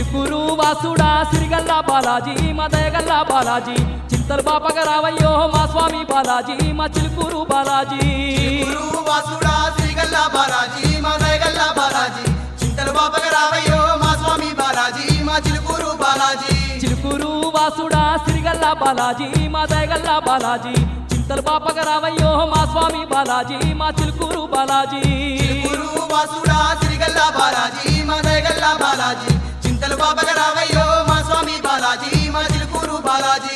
చిలుకూరు వాసుడా సిరిగల్ల బాలాజీ మా దయగల్ల బాలాజీ చింతలు బాపగ రావయ్యో మా స్వామి బాలాజీ మా చిలుకూరు బాలాజీ గురువు వాసుడా శ్రీగల్ల బాలాజీ మా దయగల్ల బాలాజీ చింతలు బాపగ రావయ్యో మా స్వామి బాలాజీ మా చిలుకూరు బాలాజీ చిలుకూరు వాసుడా సిరిగల్ల బాలాజీ మా దయగల్ల బాలాజీ చింతలు బాపగ రావయ్యో మా స్వామి బాలాజీ మా చిలుకూరు బాలాజీ గురువు వాసుడా శ్రీగల్ల బాలాజీ మా దయగల్ల బాలాజీ చింతలు బాపగ రావయ్యో మా స్వామి బాలాజీ మా చిలుకూరు బాలాజీ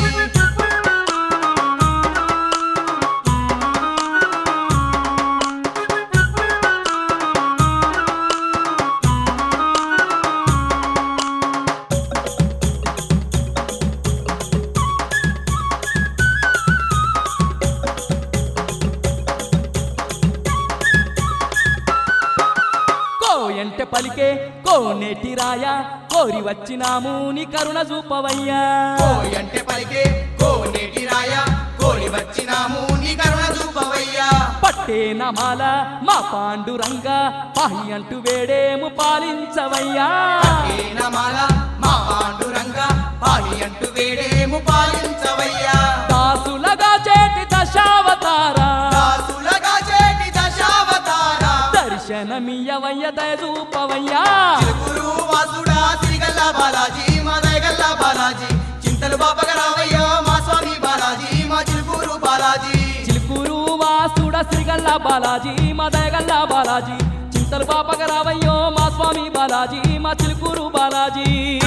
కోయంటే పలికే కోనేటి రాయ కోరి వచ్చినాము నీ కరుణ చూపవయ్యా కోయంటే పలికే కోనేటి రాయ కోరి వచ్చినాము నీ కరుణ చూపవయ్యా పట్టే నమాల మా పాండురంగ పాహి అంటూ వేడేము పాలించవయ్యా ఏ నమాల మా పాండురంగ పాడి అంటూ వేడేము పాలించవయ్యా దాసులగా చేటి దశావతార దాసులగా చేటి దశావతార దర్శనమియవయ్య దయచూపవయ్యా చిలుకూరు వాసుడా శ్రీగల్ల బాలాజీ మా దయగల్ల బాలాజీ చింతలు బాపగ రావయ్యో మా స్వామి బాలాజీ మా చిలుకూరు బాలాజీ చిలుకూరు వాసుడ శ్రీగల్ల బాలాజీ మా దయగల్ల బాలాజీ చింతలు పాపగ రావయ్యో మా స్వామి బాలాజీ మా చిలుకూరు బాలాజీ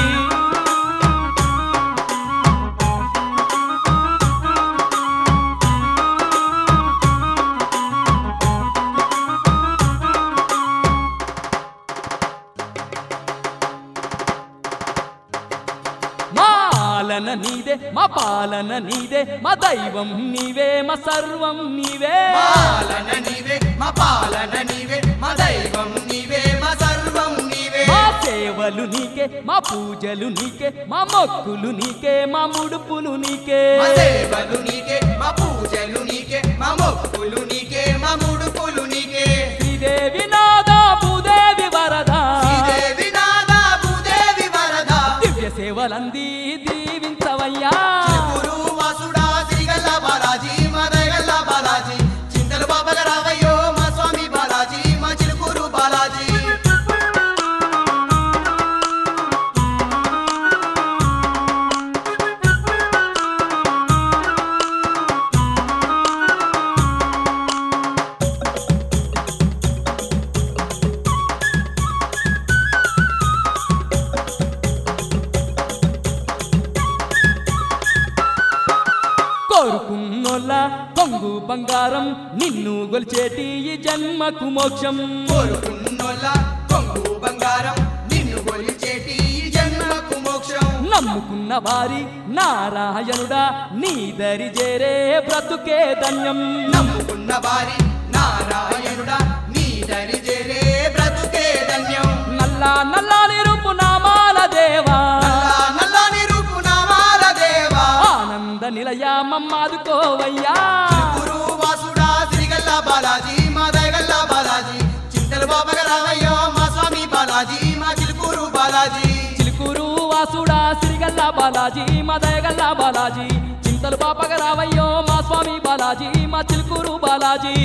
మా పాలన నీదే మా పాలన నీదే మా దైవం నీవే మా సర్వం నీవే పాలన నీవే మా పాలన నీవే మా దైవం నీవే మా సర్వం నీవే మా సేవలు నీకే మా పూజలు నీకే మా మొక్కులు నీకే మా ముడుపులు నీకే మా సేవలు నీకే మా పూజలు నీకే మా మొక్కులు నీకే మా ముడుపులు నీకే శ్రీదేవి నాద భూదేవి వరద శ్రీదేవి నాదా భూదేవి వరదా దివ్య సేవలంది దీవించవయ్యా గురు వాసుడా శ్రీగల్ల బాలాజీ మా దయగల్ల బాలాజీ చింతలు బాబగ రావయ్యో మా స్వామి బాలాజీ మా చిలుకూరు బాలాజీ కోరుకున్నోళ్ళ కొంగు బంగారం నిన్ను గొలిచేటి ఈ జన్మకు మోక్షం కోరుకున్నోళ్ళ కొంగు బంగారం నిన్ను కొలిచేటి ఈ జన్మకు మోక్షం నమ్ముకున్న వారి నారాయణుడా నీ దరి చేరే బ్రతుకే ధన్యం నమ్ముకున్న వారి నారాయణుడా నీ దరి చేరే బ్రతుకే ధన్యం నల్లా నల్లాని రూపు నామాల దేవా నల్లా నల్లని రూపు నామాల దేవా ఆనంద నిలయ మమ్మాదుకోవయ్యా గురు వాసుడా శ్రీగల్ల బాలాజీ మా దయగల్ల బాలాజీ చింతలు బాబగ రావయ్యో మా స్వామి బాలాజీ మా చిలుకూరు బాలాజీ చిలుకూరు వాసుడా సిరిగల్ల బాలాజీ మా దయగల్ల బాలాజీ చింతలు పాపగ రావయ్యో మా స్వామి బాలాజీ మా చిలుకూరు బాలాజీ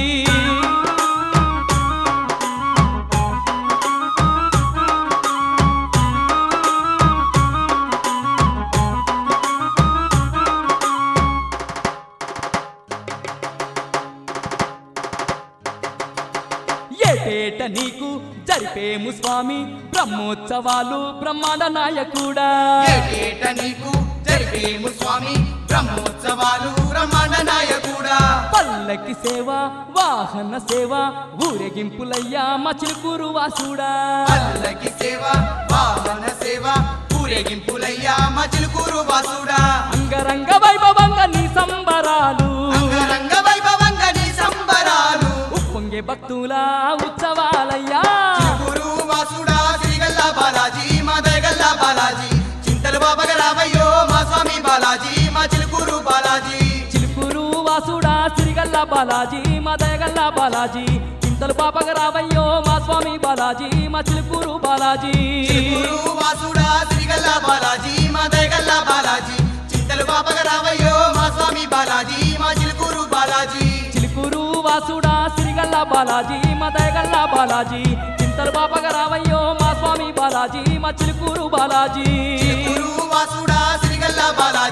ఏటేట నీకు జరిపేము స్వామి బ్రహ్మోత్సవాలు బ్రహ్మాండ నాయకుడా ఏటేట నీకు జరిపేము స్వామి బ్రహ్మోత్సవాలు బ్రహ్మాండ నాయకుడా పల్లకి సేవ వాహన సేవ ఊరేగింపులయ్యా మా చిలుకూరు వాసుడా పల్లకి సేవ వాహన సేవ ఊరేగింపులయ్యా మా చిలుకూరు వాసుడా అంగరంగ వైభవంగా నీ సంబరాలు అంగరంగ వైభవంగా నీ సంబరాలు ఉప్పొంగే భక్తుల ఉత్సవాలయ్యా చిలుకూరు వాసుడా శ్రీగల్ల బాలాజీ మా దయగల్ల బాలాజీ చింతలు బాబగ రావయ్యో మా స్వామి బాలాజీ మా చిలుకూరు బాలాజీ చిలుకూరు వాసుడా సిరిగల్ల బాలాజీ మా దయగల్ల బాలాజీ చింతలు చింతలు పాపగా రావయ్యో మా స్వామి బాలాజీ మా చిలుకూరు బాలాజీ చిలుకూరు వాసుడా శ్రీగల్ల బాలాజీ మా దయగల్ల బాలాజీ చింతలు పాపగ రావయ్యో మా స్వామి బాలాజీ మా చిలుకూరు బాలాజీ చిలుకూరు వాసుడా సిరిగల్ల బాలాజీ మా దయగల్ల బాలాజీ చింతలు పాపగా రావయ్యో మా స్వామి బాలాజీ మా చిలుకూరు బాలాజీ చిలుకూరు వాసుడా శ్రీగల్ల బాలాజీ